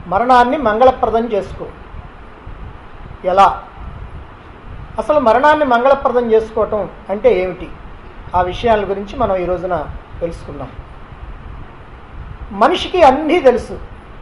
మరణాన్ని మంగళప్రదం చేసుకో ఎలా అసలు మరణాన్ని మంగళప్రదం చేసుకోవటం అంటే ఏమిటి ఆ విషయాల గురించి మనం ఈ రోజున తెలుసుకుందాం మనిషికి అన్నీ తెలుసు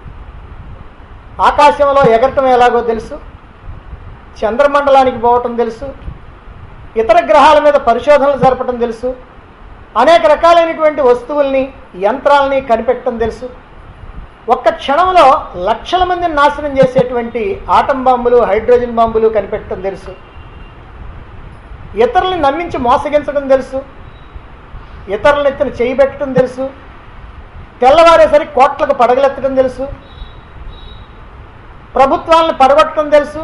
ఆకాశంలో ఎగరటం ఎలాగో తెలుసు చంద్రమండలానికి పోవటం తెలుసు ఇతర గ్రహాల మీద పరిశోధనలు జరపటం తెలుసు అనేక రకాలైనటువంటి వస్తువుల్ని యంత్రాలని కనిపెట్టడం తెలుసు ఒక్క క్షణంలో లక్షల మందిని నాశనం చేసేటువంటి ఆటం బాంబులు హైడ్రోజన్ బాంబులు కనిపెట్టడం తెలుసు ఇతరుల్ని నమ్మించి మోసగించడం తెలుసు ఇతరులను ఎత్తున చేయి పెట్టడం తెలుసు తెల్లవారేసరికి కోట్లకు పడగలెత్తడం తెలుసు ప్రభుత్వాలను పడగొట్టడం తెలుసు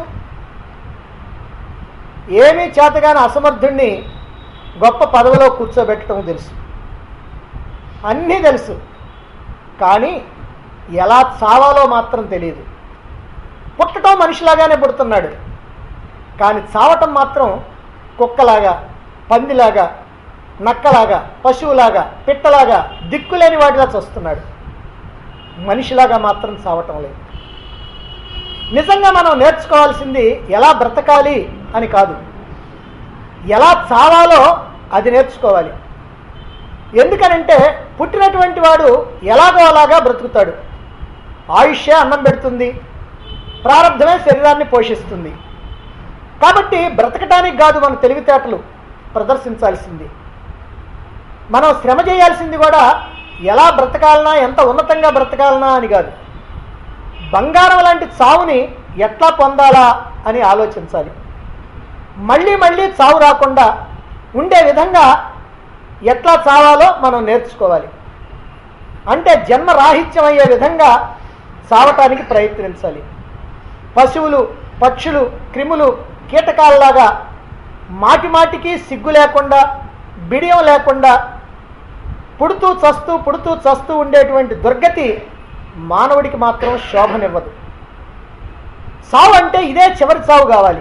ఏమీ చేతగాని అసమర్థుణ్ణి గొప్ప పదవిలో కూర్చోబెట్టడం తెలుసు అన్నీ తెలుసు కానీ ఎలా చావాలో మాత్రం తెలియదు పుట్టడం మనిషిలాగానే పుడుతున్నాడు కానీ చావటం మాత్రం కుక్కలాగా పందిలాగా నక్కలాగా పశువులాగా పిట్టలాగా దిక్కులేని వాటిలా చస్తున్నాడు మనిషిలాగా మాత్రం చావటం లేదు నిజంగా మనం నేర్చుకోవాల్సింది ఎలా బ్రతకాలి అని కాదు ఎలా చావాలో అది నేర్చుకోవాలి ఎందుకనంటే పుట్టినటువంటి వాడు ఎలాగో అలాగా బ్రతుకుతాడు ఆయుష్యే అన్నం పెడుతుంది ప్రారంధమే శరీరాన్ని పోషిస్తుంది కాబట్టి బ్రతకటానికి కాదు మన తెలివితేటలు ప్రదర్శించాల్సింది మనం శ్రమ చేయాల్సింది కూడా ఎలా బ్రతకాలనా ఎంత ఉన్నతంగా బ్రతకాలనా అని కాదు బంగారం లాంటి చావుని ఎట్లా పొందాలా అని ఆలోచించాలి మళ్ళీ మళ్ళీ చావు రాకుండా ఉండే విధంగా ఎట్లా చావాలో మనం నేర్చుకోవాలి అంటే జన్మ రాహిత్యం అయ్యే విధంగా చావటానికి ప్రయత్నించాలి పశువులు పక్షులు క్రిములు కీటకాలలాగా మాటి మాటికి సిగ్గు లేకుండా బిడియం లేకుండా పుడుతూ చస్తూ పుడుతూ చస్తూ ఉండేటువంటి దుర్గతి మానవుడికి మాత్రం శోభనివ్వదు సావు అంటే ఇదే చివరి చావు కావాలి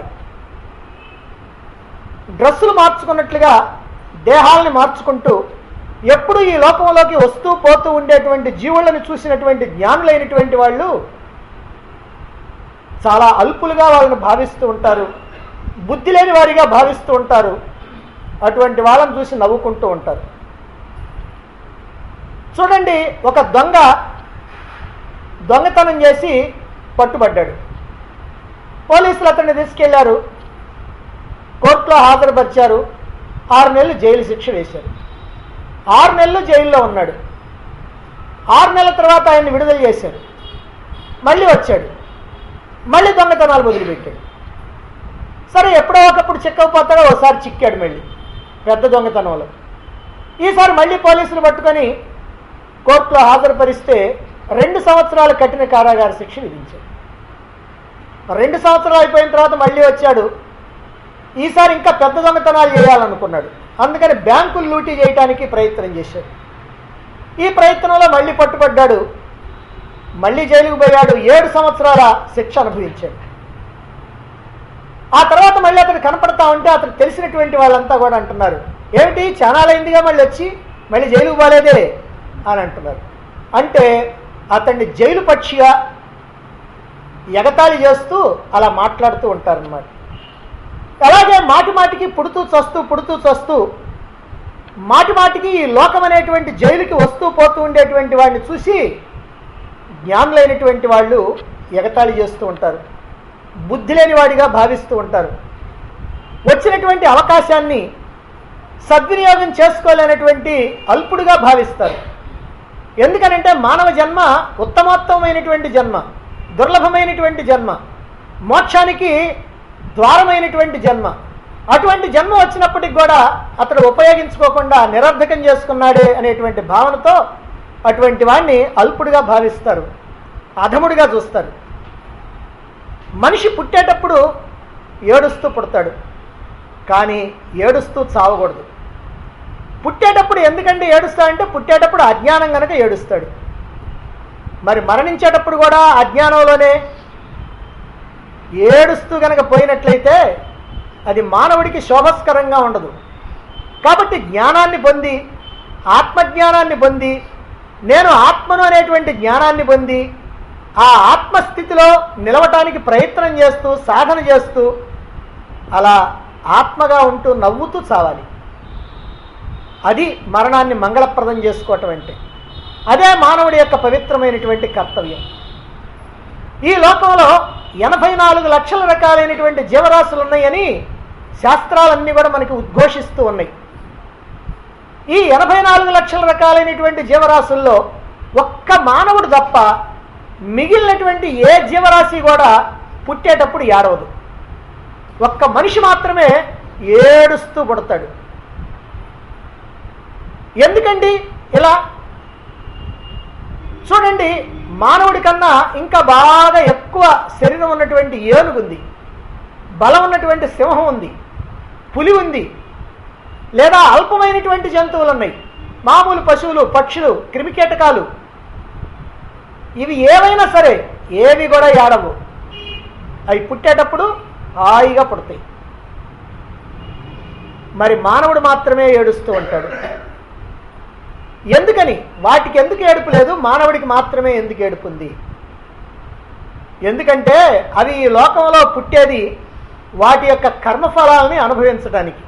డ్రెస్సులు మార్చుకున్నట్లుగా దేహాలని మార్చుకుంటూ ఎప్పుడు ఈ లోకంలోకి వస్తూ పోతూ ఉండేటువంటి జీవులను చూసినటువంటి జ్ఞానులైనటువంటి వాళ్ళు చాలా అల్పులుగా వాళ్ళని భావిస్తూ ఉంటారు బుద్ధి లేని వారిగా భావిస్తూ ఉంటారు అటువంటి వాళ్ళని చూసి నవ్వుకుంటూ ఉంటారు చూడండి ఒక దొంగ దొంగతనం చేసి పట్టుబడ్డాడు పోలీసులు అతన్ని తీసుకెళ్లారు కోర్టులో హాజరుపరిచారు ఆరు నెలలు జైలు శిక్ష వేశారు ఆరు నెలలు జైల్లో ఉన్నాడు ఆరు నెలల తర్వాత ఆయన్ని విడుదల చేశారు మళ్ళీ వచ్చాడు మళ్ళీ దొంగతనాలు మొదలుపెట్టాడు సరే ఎప్పుడో ఒకప్పుడు చిక్కకపోతాడో ఒకసారి చిక్కాడు మళ్ళీ పెద్ద దొంగతనంలో ఈసారి మళ్ళీ పోలీసులు పట్టుకొని కోర్టులో హాజరుపరిస్తే రెండు సంవత్సరాలు కఠిన కారాగార శిక్ష విధించాడు రెండు సంవత్సరాలు అయిపోయిన తర్వాత మళ్ళీ వచ్చాడు ఈసారి ఇంకా పెద్ద దొంగతనాలు చేయాలనుకున్నాడు అందుకని బ్యాంకులు లూటీ చేయడానికి ప్రయత్నం చేశాడు ఈ ప్రయత్నంలో మళ్ళీ పట్టుబడ్డాడు మళ్ళీ జైలుకు పోయాడు ఏడు సంవత్సరాల శిక్ష అనుభవించాడు ఆ తర్వాత మళ్ళీ అతను కనపడతా ఉంటే అతను తెలిసినటువంటి వాళ్ళంతా కూడా అంటున్నారు ఏమిటి చానాలైందిగా మళ్ళీ వచ్చి మళ్ళీ జైలుకు పోలేదే అని అంటున్నారు అంటే అతన్ని జైలు పక్షిగా ఎగతాళి చేస్తూ అలా మాట్లాడుతూ ఉంటారన్నమాట అలాగే మాటి మాటికి పుడుతూ చస్తూ పుడుతూ చస్తూ మాటి మాటికి ఈ లోకం అనేటువంటి జైలుకి వస్తూ పోతూ ఉండేటువంటి వాడిని చూసి జ్ఞానులైనటువంటి వాళ్ళు ఎగతాళి చేస్తూ ఉంటారు బుద్ధి లేని వాడిగా భావిస్తూ ఉంటారు వచ్చినటువంటి అవకాశాన్ని సద్వినియోగం చేసుకోలేనటువంటి అల్పుడుగా భావిస్తారు ఎందుకనంటే మానవ జన్మ ఉత్తమోత్తమైనటువంటి జన్మ దుర్లభమైనటువంటి జన్మ మోక్షానికి ద్వారమైనటువంటి జన్మ అటువంటి జన్మ వచ్చినప్పటికి కూడా అతడు ఉపయోగించుకోకుండా నిరర్ధకం చేసుకున్నాడే అనేటువంటి భావనతో అటువంటి వాడిని అల్పుడిగా భావిస్తారు అధముడిగా చూస్తారు మనిషి పుట్టేటప్పుడు ఏడుస్తూ పుడతాడు కానీ ఏడుస్తూ చావకూడదు పుట్టేటప్పుడు ఎందుకంటే ఏడుస్తాడంటే పుట్టేటప్పుడు అజ్ఞానం కనుక ఏడుస్తాడు మరి మరణించేటప్పుడు కూడా అజ్ఞానంలోనే ఏడుస్తూ గనక పోయినట్లయితే అది మానవుడికి శోభస్కరంగా ఉండదు కాబట్టి జ్ఞానాన్ని పొంది ఆత్మజ్ఞానాన్ని పొంది నేను ఆత్మను అనేటువంటి జ్ఞానాన్ని పొంది ఆ ఆత్మస్థితిలో నిలవటానికి ప్రయత్నం చేస్తూ సాధన చేస్తూ అలా ఆత్మగా ఉంటూ నవ్వుతూ చావాలి అది మరణాన్ని మంగళప్రదం చేసుకోవటం అంటే అదే మానవుడి యొక్క పవిత్రమైనటువంటి కర్తవ్యం ఈ లోకంలో ఎనభై నాలుగు లక్షల రకాలైనటువంటి జీవరాశులు ఉన్నాయని శాస్త్రాలన్నీ కూడా మనకి ఉద్ఘోషిస్తూ ఉన్నాయి ఈ ఎనభై నాలుగు లక్షల రకాలైనటువంటి జీవరాశుల్లో ఒక్క మానవుడు తప్ప మిగిలినటువంటి ఏ జీవరాశి కూడా పుట్టేటప్పుడు ఏడవదు ఒక్క మనిషి మాత్రమే ఏడుస్తూ పుడతాడు ఎందుకండి ఇలా చూడండి మానవుడి కన్నా ఇంకా బాగా ఎక్కువ శరీరం ఉన్నటువంటి ఏనుగు ఉంది బలం ఉన్నటువంటి సింహం ఉంది పులి ఉంది లేదా అల్పమైనటువంటి జంతువులు ఉన్నాయి మామూలు పశువులు పక్షులు క్రిమికీటకాలు ఇవి ఏవైనా సరే ఏవి కూడా ఏడవు అవి పుట్టేటప్పుడు హాయిగా పుడతాయి మరి మానవుడు మాత్రమే ఏడుస్తూ ఉంటాడు ఎందుకని వాటికి ఎందుకు ఏడుపు లేదు మానవుడికి మాత్రమే ఎందుకు ఏడుపు ఉంది ఎందుకంటే అవి ఈ లోకంలో పుట్టేది వాటి యొక్క కర్మఫలాలని అనుభవించడానికి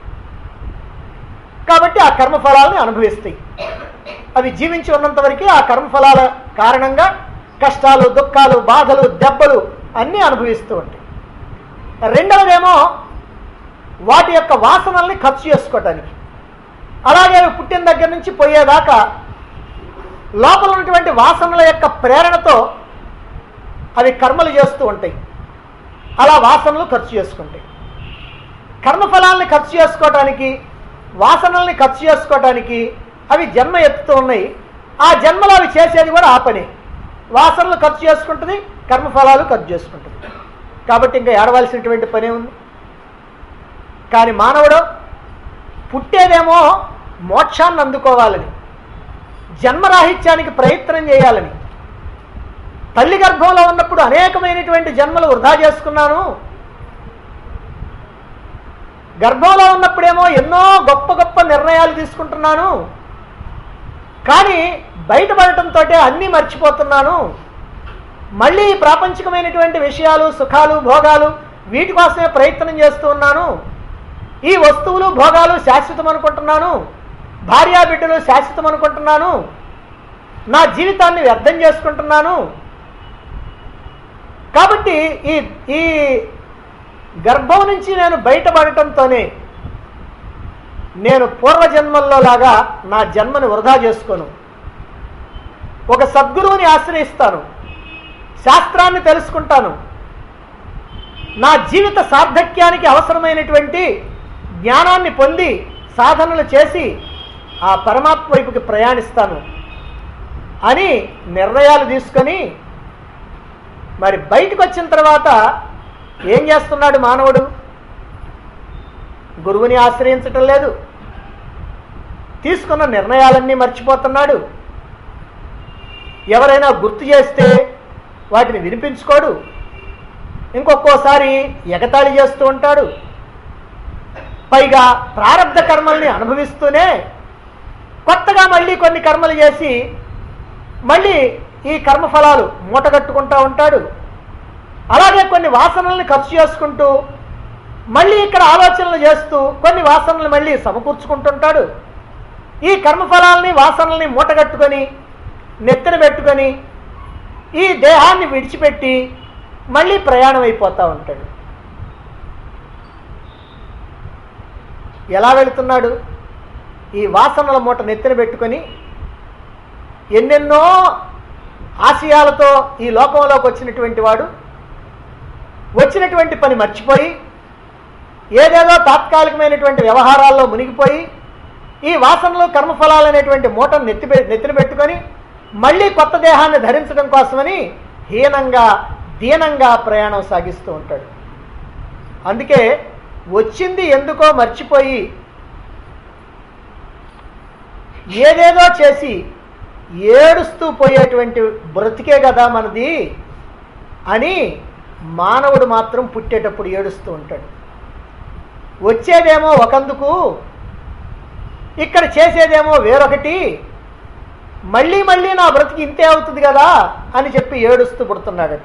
కాబట్టి ఆ కర్మఫలాలని అనుభవిస్తాయి అవి జీవించి ఉన్నంత వరకు ఆ కర్మఫలాల కారణంగా కష్టాలు దుఃఖాలు బాధలు దెబ్బలు అన్నీ అనుభవిస్తూ ఉంటాయి రెండవదేమో వాటి యొక్క వాసనల్ని ఖర్చు చేసుకోవటానికి అలాగే అవి పుట్టిన దగ్గర నుంచి పోయేదాకా లోపల ఉన్నటువంటి వాసనల యొక్క ప్రేరణతో అవి కర్మలు చేస్తూ ఉంటాయి అలా వాసనలు ఖర్చు చేసుకుంటాయి కర్మఫలాల్ని ఖర్చు చేసుకోవటానికి వాసనల్ని ఖర్చు చేసుకోవటానికి అవి జన్మ ఎత్తుతూ ఉన్నాయి ఆ జన్మలో అవి చేసేది కూడా ఆ పని వాసనలు ఖర్చు చేసుకుంటుంది కర్మఫలాలు ఖర్చు చేసుకుంటుంది కాబట్టి ఇంకా ఏడవలసినటువంటి పనే ఉంది కానీ మానవుడు పుట్టేదేమో మోక్షాన్ని అందుకోవాలని జన్మరాహిత్యానికి ప్రయత్నం చేయాలని తల్లి గర్భంలో ఉన్నప్పుడు అనేకమైనటువంటి జన్మలు వృధా చేసుకున్నాను గర్భంలో ఉన్నప్పుడేమో ఎన్నో గొప్ప గొప్ప నిర్ణయాలు తీసుకుంటున్నాను కానీ బయటపడటంతో అన్నీ మర్చిపోతున్నాను మళ్ళీ ప్రాపంచికమైనటువంటి విషయాలు సుఖాలు భోగాలు వీటి కోసమే ప్రయత్నం చేస్తూ ఉన్నాను ఈ వస్తువులు భోగాలు శాశ్వతం అనుకుంటున్నాను భార్యా బిడ్డలు శాశ్వతం అనుకుంటున్నాను నా జీవితాన్ని వ్యర్థం చేసుకుంటున్నాను కాబట్టి ఈ ఈ గర్భం నుంచి నేను బయటపడటంతోనే నేను పూర్వజన్మల్లో లాగా నా జన్మని వృధా చేసుకోను ఒక సద్గురువుని ఆశ్రయిస్తాను శాస్త్రాన్ని తెలుసుకుంటాను నా జీవిత సార్థక్యానికి అవసరమైనటువంటి జ్ఞానాన్ని పొంది సాధనలు చేసి ఆ పరమాత్మ వైపుకి ప్రయాణిస్తాను అని నిర్ణయాలు తీసుకొని మరి బయటకు వచ్చిన తర్వాత ఏం చేస్తున్నాడు మానవుడు గురువుని ఆశ్రయించటం లేదు తీసుకున్న నిర్ణయాలన్నీ మర్చిపోతున్నాడు ఎవరైనా గుర్తు చేస్తే వాటిని వినిపించుకోడు ఇంకొక్కోసారి ఎగతాళి చేస్తూ ఉంటాడు పైగా ప్రారంధ కర్మల్ని అనుభవిస్తూనే కొత్తగా మళ్ళీ కొన్ని కర్మలు చేసి మళ్ళీ ఈ కర్మఫలాలు మూటగట్టుకుంటూ ఉంటాడు అలాగే కొన్ని వాసనల్ని ఖర్చు చేసుకుంటూ మళ్ళీ ఇక్కడ ఆలోచనలు చేస్తూ కొన్ని వాసనలు మళ్ళీ సమకూర్చుకుంటుంటాడు ఈ కర్మఫలాల్ని వాసనల్ని మూటగట్టుకొని నెత్తిన పెట్టుకొని ఈ దేహాన్ని విడిచిపెట్టి మళ్ళీ ప్రయాణం అయిపోతూ ఉంటాడు ఎలా వెళుతున్నాడు ఈ వాసనల మూట నెత్తిన పెట్టుకొని ఎన్నెన్నో ఆశయాలతో ఈ లోకంలోకి వచ్చినటువంటి వాడు వచ్చినటువంటి పని మర్చిపోయి ఏదేదో తాత్కాలికమైనటువంటి వ్యవహారాల్లో మునిగిపోయి ఈ వాసనలు కర్మఫలాలు అనేటువంటి మూటను నెత్తి నెత్తిన పెట్టుకొని మళ్ళీ కొత్త దేహాన్ని ధరించడం కోసమని హీనంగా దీనంగా ప్రయాణం సాగిస్తూ ఉంటాడు అందుకే వచ్చింది ఎందుకో మర్చిపోయి ఏదేదో చేసి ఏడుస్తూ పోయేటువంటి బ్రతికే కదా మనది అని మానవుడు మాత్రం పుట్టేటప్పుడు ఏడుస్తూ ఉంటాడు వచ్చేదేమో ఒకందుకు ఇక్కడ చేసేదేమో వేరొకటి మళ్ళీ మళ్ళీ నా బ్రతికి ఇంతే అవుతుంది కదా అని చెప్పి ఏడుస్తూ పుడుతున్నాడట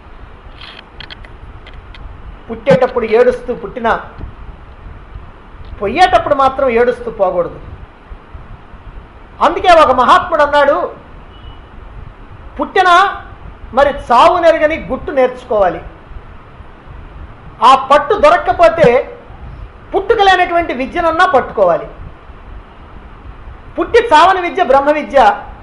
పుట్టేటప్పుడు ఏడుస్తూ పుట్టినా పొయ్యేటప్పుడు మాత్రం ఏడుస్తూ పోకూడదు అందుకే ఒక మహాత్ముడు అన్నాడు పుట్టిన మరి చావు నెరగని గుట్టు నేర్చుకోవాలి ఆ పట్టు దొరక్కపోతే పుట్టుకలేనటువంటి విద్యనన్నా పట్టుకోవాలి పుట్టి చావని విద్య బ్రహ్మ విద్య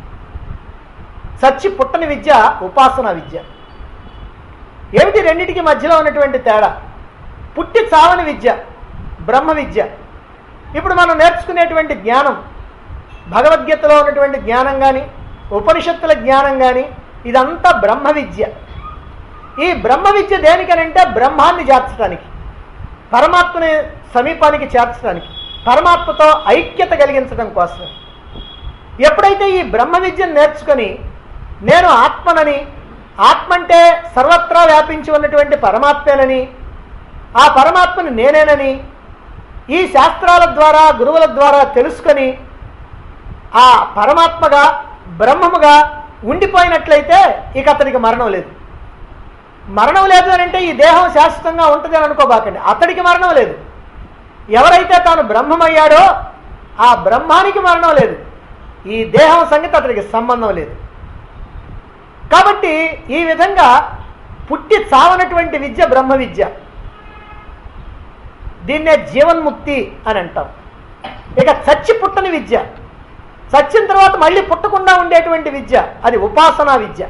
చచ్చి పుట్టని విద్య ఉపాసన విద్య ఏమిటి రెండింటికి మధ్యలో ఉన్నటువంటి తేడా పుట్టి చావని విద్య బ్రహ్మ విద్య ఇప్పుడు మనం నేర్చుకునేటువంటి జ్ఞానం భగవద్గీతలో ఉన్నటువంటి జ్ఞానం కానీ ఉపనిషత్తుల జ్ఞానం కానీ ఇదంతా బ్రహ్మ విద్య ఈ బ్రహ్మ విద్య దేనికనంటే బ్రహ్మాన్ని చేర్చడానికి పరమాత్మని సమీపానికి చేర్చడానికి పరమాత్మతో ఐక్యత కలిగించడం కోసం ఎప్పుడైతే ఈ బ్రహ్మ విద్యను నేర్చుకొని నేను ఆత్మనని ఆత్మ అంటే సర్వత్రా వ్యాపించి ఉన్నటువంటి పరమాత్మేనని ఆ పరమాత్మని నేనేనని ఈ శాస్త్రాల ద్వారా గురువుల ద్వారా తెలుసుకొని ఆ పరమాత్మగా బ్రహ్మముగా ఉండిపోయినట్లయితే ఇక అతనికి మరణం లేదు మరణం లేదు అని అంటే ఈ దేహం శాశ్వతంగా ఉంటుంది అని అనుకోబాకండి అతడికి మరణం లేదు ఎవరైతే తాను బ్రహ్మమయ్యాడో ఆ బ్రహ్మానికి మరణం లేదు ఈ దేహం సంగతి అతనికి సంబంధం లేదు కాబట్టి ఈ విధంగా పుట్టి చావనటువంటి విద్య బ్రహ్మ విద్య దీన్నే జీవన్ముక్తి అని అంటాం ఇక చచ్చి పుట్టని విద్య చచ్చిన తర్వాత మళ్ళీ పుట్టకుండా ఉండేటువంటి విద్య అది ఉపాసనా విద్య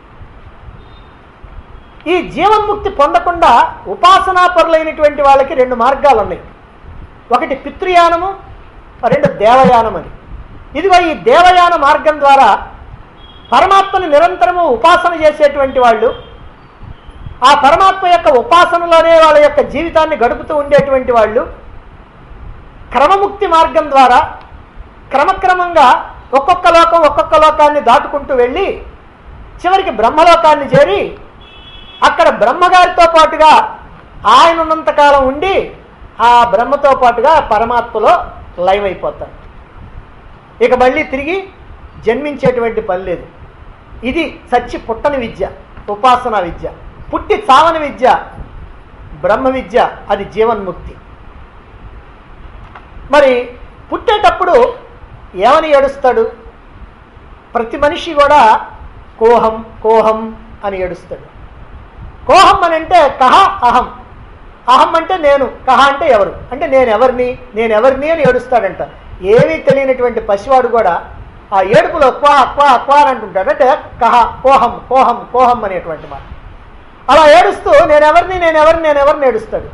ఈ జీవన్ముక్తి పొందకుండా ఉపాసనా పరులైనటువంటి వాళ్ళకి రెండు మార్గాలు ఉన్నాయి ఒకటి పితృయానము రెండు దేవయానం అని ఇదిగో ఈ దేవయాన మార్గం ద్వారా పరమాత్మని నిరంతరము ఉపాసన చేసేటువంటి వాళ్ళు ఆ పరమాత్మ యొక్క ఉపాసనలోనే వాళ్ళ యొక్క జీవితాన్ని గడుపుతూ ఉండేటువంటి వాళ్ళు క్రమముక్తి మార్గం ద్వారా క్రమక్రమంగా ఒక్కొక్క లోకం ఒక్కొక్క లోకాన్ని దాటుకుంటూ వెళ్ళి చివరికి బ్రహ్మలోకాన్ని చేరి అక్కడ బ్రహ్మగారితో పాటుగా ఆయన ఉన్నంతకాలం ఉండి ఆ బ్రహ్మతో పాటుగా పరమాత్మలో లైవ్ అయిపోతాడు ఇక మళ్ళీ తిరిగి జన్మించేటువంటి పని లేదు ఇది చచ్చి పుట్టని విద్య ఉపాసనా విద్య పుట్టి చావని విద్య బ్రహ్మ విద్య అది జీవన్ముక్తి మరి పుట్టేటప్పుడు ఏమని ఏడుస్తాడు ప్రతి మనిషి కూడా కోహం కోహం అని ఏడుస్తాడు కోహం అని అంటే కహ అహం అహం అంటే నేను కహ అంటే ఎవరు అంటే నేను ఎవరిని నేను ఎవరిని అని ఏడుస్తాడంట ఏమీ తెలియనటువంటి పసివాడు కూడా ఆ ఏడుపులో క్వా క్వా క్వా అని అంటుంటాడు అంటే కహ కోహం కోహం కోహం అనేటువంటి మాట అలా ఏడుస్తూ నేనెవరిని నేనెవరిని నేనెవరిని ఏడుస్తాడు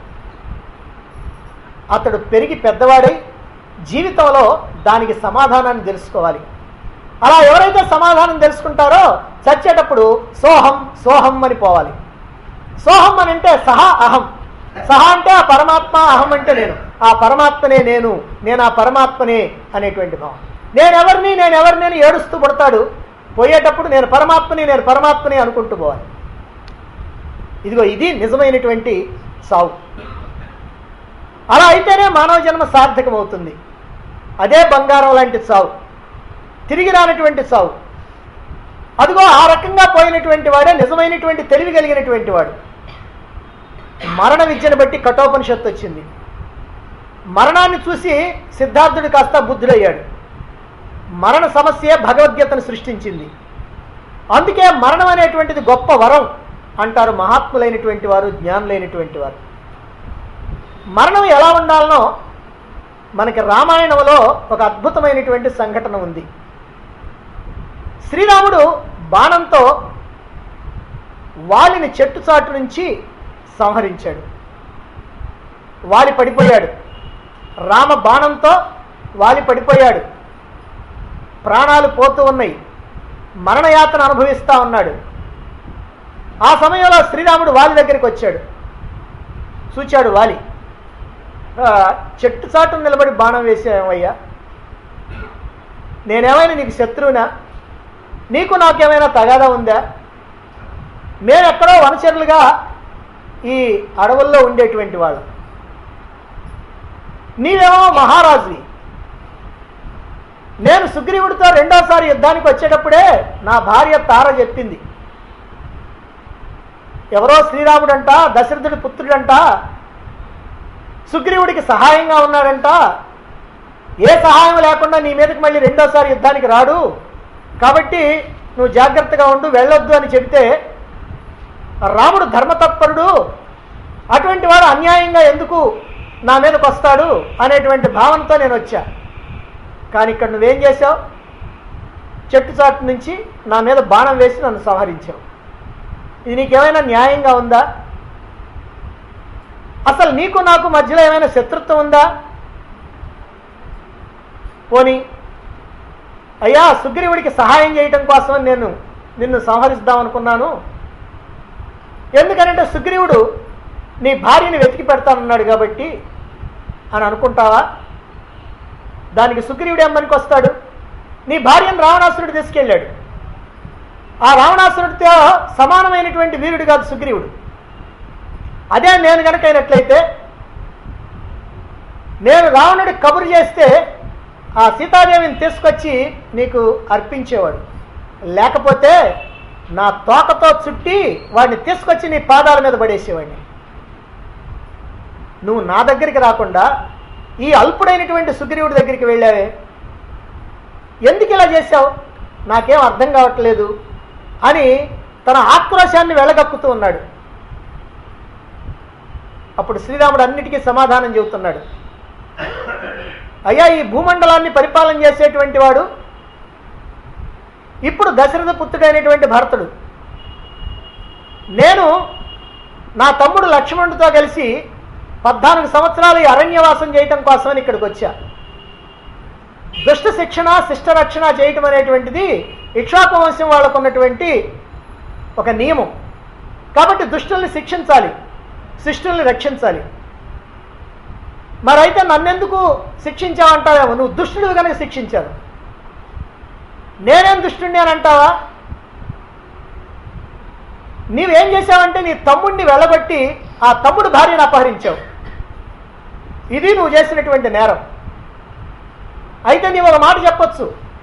అతడు పెరిగి పెద్దవాడై జీవితంలో దానికి సమాధానాన్ని తెలుసుకోవాలి అలా ఎవరైతే సమాధానం తెలుసుకుంటారో చచ్చేటప్పుడు సోహం సోహం అని పోవాలి సోహం అని అంటే సహా అహం సహా అంటే ఆ పరమాత్మ అహం అంటే నేను ఆ పరమాత్మనే నేను నేను ఆ పరమాత్మనే అనేటువంటి భావం నేనెవరిని నేను ఎవరిని అని ఏడుస్తూ పడతాడు పోయేటప్పుడు నేను పరమాత్మని నేను పరమాత్మని అనుకుంటూ పోవాలి ఇదిగో ఇది నిజమైనటువంటి సావు అలా అయితేనే మానవ జన్మ సార్థకమవుతుంది అదే బంగారం లాంటి సావు తిరిగి రానటువంటి సావు అదిగో ఆ రకంగా పోయినటువంటి వాడే నిజమైనటువంటి తెలివి కలిగినటువంటి వాడు మరణ విద్యను బట్టి కఠోపనిషత్తు వచ్చింది మరణాన్ని చూసి సిద్ధార్థుడు కాస్త బుద్ధుడయ్యాడు మరణ సమస్యే భగవద్గీతను సృష్టించింది అందుకే మరణం అనేటువంటిది గొప్ప వరం అంటారు మహాత్ములైనటువంటి వారు జ్ఞానులైనటువంటి వారు మరణం ఎలా ఉండాలనో మనకి రామాయణంలో ఒక అద్భుతమైనటువంటి సంఘటన ఉంది శ్రీరాముడు బాణంతో వాలిని చెట్టు చాటు నుంచి సంహరించాడు వాలి పడిపోయాడు రామ బాణంతో వాలి పడిపోయాడు ప్రాణాలు పోతూ ఉన్నాయి మరణయాతన అనుభవిస్తా ఉన్నాడు ఆ సమయంలో శ్రీరాముడు వాలి దగ్గరికి వచ్చాడు చూచాడు వాలి "ఆ, చెట్టు చాటును నిలబడి బాణం వేసావయ్యా నేనేమైనా నీకు శత్రువునా నీకు నాకేమైనా తగాదా ఉందా మేమెక్కడో వనచరులుగా ఈ అడవుల్లో ఉండేటువంటి వాళ్ళం నీవేమో మహారాజువి నేను సుగ్రీవుడితో రెండోసారి యుద్ధానికి వచ్చేటప్పుడే నా భార్య తార చెప్పింది ఎవరో శ్రీరాముడంట దశరథుడి పుత్రుడంట సుగ్రీవుడికి సహాయంగా ఉన్నాడంట ఏ సహాయం లేకుండా నీ మీదకి మళ్ళీ రెండోసారి యుద్ధానికి రాడు కాబట్టి నువ్వు జాగ్రత్తగా ఉండు వెళ్ళొద్దు అని చెబితే రాముడు ధర్మతత్పరుడు అటువంటి వాడు అన్యాయంగా ఎందుకు నా మీదకి వస్తాడు అనేటువంటి భావనతో నేను వచ్చా కానీ ఇక్కడ నువ్వేం చేశావు చెట్టు చాటు నుంచి నా మీద బాణం వేసి నన్ను సంహరించావు ఇది నీకేమైనా న్యాయంగా ఉందా అసలు నీకు నాకు మధ్యలో ఏమైనా శత్రుత్వం ఉందా పోని అయ్యా సుగ్రీవుడికి సహాయం చేయటం కోసం నేను నిన్ను సంహరిద్దాం అనుకున్నాను ఎందుకనంటే సుగ్రీవుడు నీ భార్యని వెతికి పెడతానన్నాడు కాబట్టి అని అనుకుంటావా దానికి సుగ్రీవుడు ఏమనికి వస్తాడు నీ భార్యను రావణాసురుడు తీసుకెళ్ళాడు ఆ రావణాసురుడితో సమానమైనటువంటి వీరుడు కాదు సుగ్రీవుడు అదే నేను గనకైనట్లయితే నేను రావణుడికి కబురు చేస్తే ఆ సీతాదేవిని తీసుకొచ్చి నీకు అర్పించేవాడు లేకపోతే నా తోకతో చుట్టి వాడిని తీసుకొచ్చి నీ పాదాల మీద పడేసేవాడిని నువ్వు నా దగ్గరికి రాకుండా ఈ అల్పుడైనటువంటి సుగ్రీవుడి దగ్గరికి వెళ్ళావే ఎందుకు ఇలా చేశావు నాకేం అర్థం కావట్లేదు అని తన ఆక్రోశాన్ని వెళ్ళగక్కుతూ ఉన్నాడు అప్పుడు శ్రీరాముడు అన్నిటికీ సమాధానం చెబుతున్నాడు అయ్యా ఈ భూమండలాన్ని పరిపాలన చేసేటువంటి వాడు ఇప్పుడు దశరథ పుత్రుడైనటువంటి భరతుడు నేను నా తమ్ముడు లక్ష్మణుడితో కలిసి పద్నాలుగు సంవత్సరాలు ఈ అరణ్యవాసం చేయటం కోసమని ఇక్కడికి వచ్చా దుష్ట శిక్షణ శిష్ట రక్షణ చేయటం అనేటువంటిది ఇక్షాకు వంశం వాళ్ళకు ఉన్నటువంటి ఒక నియమం కాబట్టి దుష్టుల్ని శిక్షించాలి శిష్టుల్ని రక్షించాలి మరైతే నన్నెందుకు శిక్షించావంటావేమో నువ్వు దుష్టుడు కనుక శిక్షించావు నేనేం దుష్టుడిని అని అంటావా నీవేం చేశావంటే నీ తమ్ముడిని వెళ్ళగొట్టి ఆ తమ్ముడు భార్యను అపహరించావు ఇది నువ్వు చేసినటువంటి నేరం అయితే నీవు ఒక మాట చెప్పొచ్చు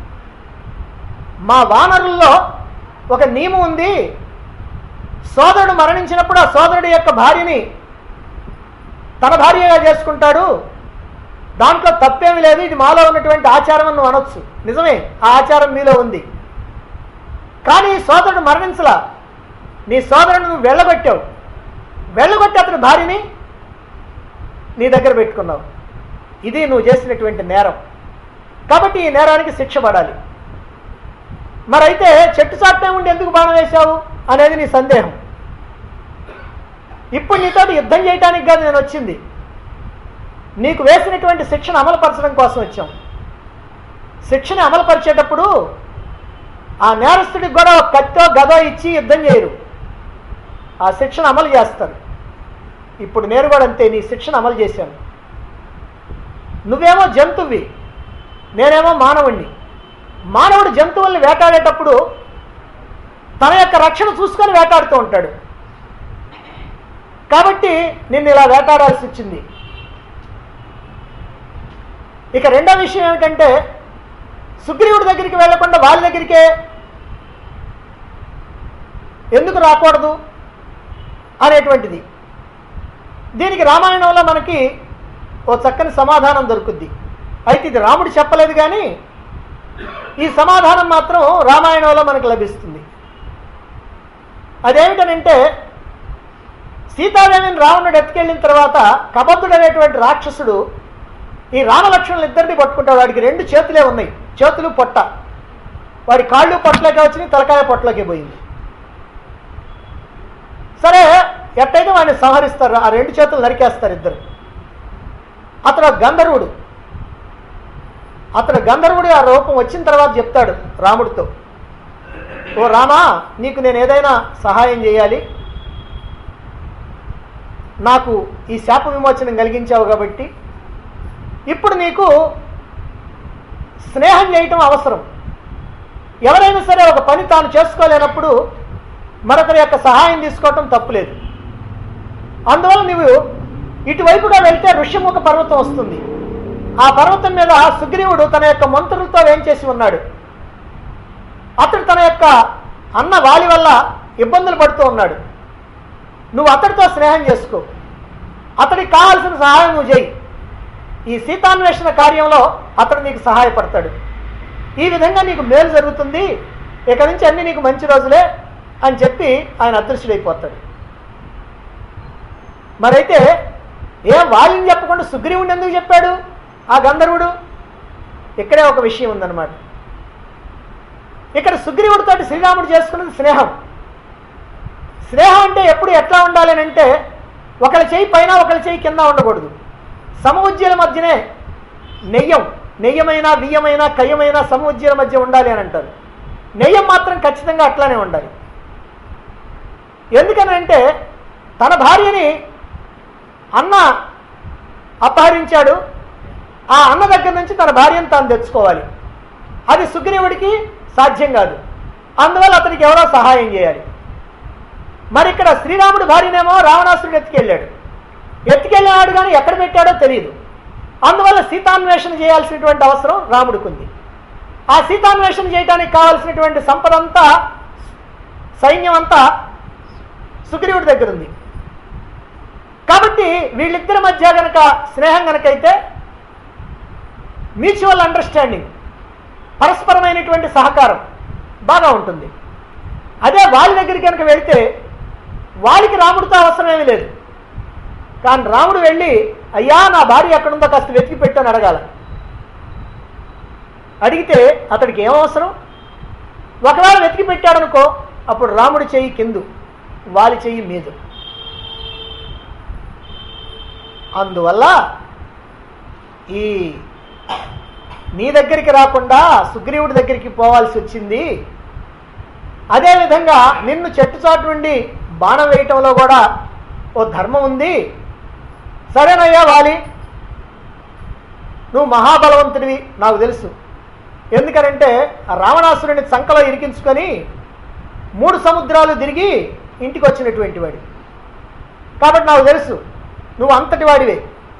మా వానరుల్లో ఒక నియమం ఉంది సోదరుడు మరణించినప్పుడు ఆ సోదరుడి యొక్క భార్యని తన భార్యగా చేసుకుంటాడు దాంట్లో తప్పేమీ లేదు ఇది మాలో ఉన్నటువంటి ఆచారం అని నువ్వు అనొచ్చు నిజమే ఆ ఆచారం మీలో ఉంది కానీ సోదరుడు మరణించలా నీ సోదరుడు నువ్వు వెళ్ళగొట్టావు వెళ్ళగొట్టి అతని భార్యని నీ దగ్గర పెట్టుకున్నావు ఇది నువ్వు చేసినటువంటి నేరం కాబట్టి ఈ నేరానికి శిక్ష పడాలి మరైతే చెట్టు చాటునే ఉండి ఎందుకు బాణం వేశావు అనేది నీ సందేహం ఇప్పుడు నీతోటి యుద్ధం చేయడానికి కాదు నేను వచ్చింది నీకు వేసినటువంటి శిక్షను అమలుపరచడం కోసం వచ్చాం శిక్షని అమలుపరిచేటప్పుడు ఆ నేరస్తుడికి కూడా ఒక కత్తో గదో ఇచ్చి యుద్ధం చేయరు ఆ శిక్షను అమలు చేస్తారు ఇప్పుడు నేను కూడా అంతే నీ శిక్షను అమలు చేశాను నువ్వేమో జంతువి నేనేమో మానవుణ్ణి మానవుడు జంతువుల్ని వేటాడేటప్పుడు తన యొక్క రక్షణ చూసుకొని వేటాడుతూ ఉంటాడు కాబట్టి నిన్ను ఇలా వేటాడాల్సి వచ్చింది ఇక రెండో విషయం ఏమిటంటే సుగ్రీవుడి దగ్గరికి వెళ్లకుండా వాళ్ళ దగ్గరికే ఎందుకు రాకూడదు అనేటువంటిది దీనికి రామాయణంలో మనకి ఓ చక్కని సమాధానం దొరుకుద్ది అయితే ఇది రాముడు చెప్పలేదు కానీ ఈ సమాధానం మాత్రం రామాయణంలో మనకు లభిస్తుంది అదేమిటనంటే సీతాదేవిని రావణుడు ఎత్తుకెళ్ళిన తర్వాత కబద్ధుడు అనేటువంటి రాక్షసుడు ఈ రామలక్ష్మణులు ఇద్దరిని పట్టుకుంటాడు వాడికి రెండు చేతులే ఉన్నాయి చేతులు పొట్ట వాడి కాళ్ళు పొట్టలోకి వచ్చినాయి తలకాయ పొట్టలోకి పోయింది సరే ఎట్టయితే వాడిని సంహరిస్తారు ఆ రెండు చేతులు నరికేస్తారు ఇద్దరు అతను ఒక గంధర్వుడు అతను గంధర్వుడు ఆ రూపం వచ్చిన తర్వాత చెప్తాడు రాముడితో ఓ రామా నీకు నేను ఏదైనా సహాయం చేయాలి నాకు ఈ శాప విమోచనం కలిగించావు కాబట్టి ఇప్పుడు నీకు స్నేహం చేయటం అవసరం ఎవరైనా సరే ఒక పని తాను చేసుకోలేనప్పుడు మరొకరి యొక్క సహాయం తీసుకోవటం తప్పులేదు అందువల్ల నువ్వు ఇటువైపుగా వెళ్తే ఋష్యముఖ పర్వతం వస్తుంది ఆ పర్వతం మీద సుగ్రీవుడు తన యొక్క మంత్రులతో వేంచేసి ఉన్నాడు అతడు తన యొక్క అన్న వాలి వల్ల ఇబ్బందులు పడుతూ ఉన్నాడు నువ్వు అతడితో స్నేహం చేసుకో అతడికి కావాల్సిన సహాయం నువ్వు చేయి ఈ సీతాన్వేషణ కార్యంలో అతడు నీకు సహాయపడతాడు ఈ విధంగా నీకు మేలు జరుగుతుంది ఇక నుంచి అన్ని నీకు మంచి రోజులే అని చెప్పి ఆయన అదృశ్యుడైపోతాడు మరైతే ఏం వాళ్ళని చెప్పకుండా సుగ్రీవుని ఎందుకు చెప్పాడు ఆ గంధర్వుడు ఇక్కడే ఒక విషయం ఉందన్నమాట ఇక్కడ సుగ్రీవుడితోటి శ్రీరాముడు చేసుకున్నది స్నేహం స్నేహం అంటే ఎప్పుడు ఎట్లా ఉండాలి అని అంటే ఒకరి చేయి పైన ఒకరి చేయి కింద ఉండకూడదు సమవుజ్యుల మధ్యనే నెయ్యం నెయ్యమైన బియ్యమైన కయ్యమైన సమవుజ్యుల మధ్య ఉండాలి అని అంటారు నెయ్యం మాత్రం ఖచ్చితంగా అట్లానే ఉండాలి ఎందుకనంటే తన భార్యని అన్న అపహరించాడు ఆ అన్న దగ్గర నుంచి తన భార్యను తాను తెచ్చుకోవాలి అది సుగ్రీవుడికి సాధ్యం కాదు అందువల్ల అతనికి ఎవరో సహాయం చేయాలి మరి ఇక్కడ శ్రీరాముడు భార్యనేమో రావణాసురుడు ఎత్తుకెళ్ళాడు ఎత్తుకెళ్ళినాడు కానీ ఎక్కడ పెట్టాడో తెలియదు అందువల్ల సీతాన్వేషణ చేయాల్సినటువంటి అవసరం రాముడికి ఉంది ఆ సీతాన్వేషణ చేయడానికి కావాల్సినటువంటి సంపద అంతా సైన్యం అంతా సుగ్రీవుడి దగ్గర ఉంది కాబట్టి వీళ్ళిద్దరి మధ్య గనక స్నేహం గనకైతే మ్యూచువల్ అండర్స్టాండింగ్ పరస్పరమైనటువంటి సహకారం బాగా ఉంటుంది అదే వాళ్ళ దగ్గరికి కనుక వెళితే వాళ్ళకి రాముడితో అవసరమేమీ లేదు కానీ రాముడు వెళ్ళి అయ్యా నా భార్య ఎక్కడుందో కాస్త వెతికి పెట్టని అడగాల అడిగితే అతడికి ఏం అవసరం ఒకవేళ వెతికి పెట్టాడనుకో అప్పుడు రాముడి చెయ్యి కిందు వాలి చెయ్యి మీదు అందువల్ల ఈ నీ దగ్గరికి రాకుండా సుగ్రీవుడి దగ్గరికి పోవాల్సి వచ్చింది అదేవిధంగా నిన్ను చెట్టు చాటు నుండి బాణం వేయటంలో కూడా ఓ ధర్మం ఉంది సరేనయ్యా వాలి నువ్వు మహాబలవంతుడివి నాకు తెలుసు ఎందుకనంటే ఆ రావణాసురుని చంకలో ఇరికించుకొని మూడు సముద్రాలు తిరిగి ఇంటికి వచ్చినటువంటి వాడి కాబట్టి నాకు తెలుసు నువ్వు అంతటి వాడివే